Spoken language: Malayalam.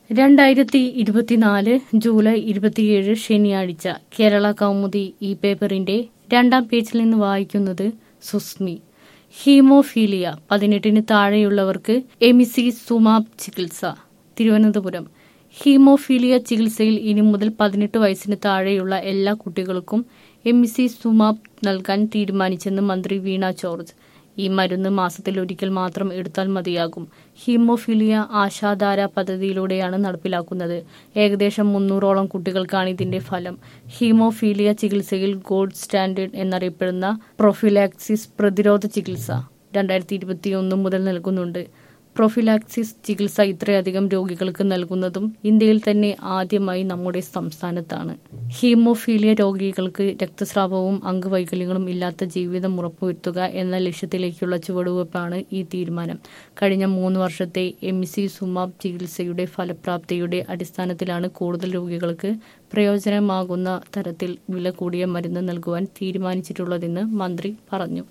രണ്ടായിരത്തി ഇരുപത്തിനാല് ജൂലൈ ഇരുപത്തിയേഴ് ശനിയാഴ്ച കേരള കൗമുദി ഈ പേപ്പറിന്റെ രണ്ടാം പേജിൽ നിന്ന് വായിക്കുന്നത് സുസ്മി ഹീമോഫീലിയ പതിനെട്ടിന് താഴെയുള്ളവർക്ക് എമിസി സുമാബ് ചികിത്സ തിരുവനന്തപുരം ഹീമോഫീലിയ ചികിത്സയിൽ ഇനി മുതൽ പതിനെട്ട് വയസ്സിന് താഴെയുള്ള എല്ലാ കുട്ടികൾക്കും എമിസി സുമാബ് നൽകാൻ തീരുമാനിച്ചെന്ന് മന്ത്രി വീണ ജോർജ് ഈ മരുന്ന് മാസത്തിൽ ഒരിക്കൽ മാത്രം എടുത്താൽ മതിയാകും ഹീമോഫീലിയ ആശാധാര പദ്ധതിയിലൂടെയാണ് നടപ്പിലാക്കുന്നത് ഏകദേശം മുന്നൂറോളം കുട്ടികൾക്കാണ് ഇതിന്റെ ഫലം ഹീമോഫീലിയ ചികിത്സയിൽ ഗോൾഡ് സ്റ്റാൻഡേർഡ് എന്നറിയപ്പെടുന്ന പ്രൊഫിലാക്സിസ് പ്രതിരോധ ചികിത്സ രണ്ടായിരത്തി ഇരുപത്തിയൊന്ന് മുതൽ നൽകുന്നുണ്ട് പ്രൊഫിലാക്സിസ് ചികിത്സ ഇത്രയധികം രോഗികൾക്ക് നൽകുന്നതും ഇന്ത്യയിൽ തന്നെ ആദ്യമായി നമ്മുടെ സംസ്ഥാനത്താണ് ഹീമോഫീലിയ രോഗികൾക്ക് രക്തസ്രാവവും അംഗവൈകല്യങ്ങളും ഇല്ലാത്ത ജീവിതം ഉറപ്പുവരുത്തുക എന്ന ലക്ഷ്യത്തിലേക്കുള്ള ചുവടുവയ്പ്പാണ് ഈ തീരുമാനം കഴിഞ്ഞ മൂന്ന് വർഷത്തെ എം സി സുമാബ് ചികിത്സയുടെ ഫലപ്രാപ്തിയുടെ അടിസ്ഥാനത്തിലാണ് കൂടുതൽ രോഗികൾക്ക് പ്രയോജനമാകുന്ന തരത്തിൽ വില കൂടിയ മരുന്ന് നൽകുവാൻ തീരുമാനിച്ചിട്ടുള്ളതെന്ന് മന്ത്രി പറഞ്ഞു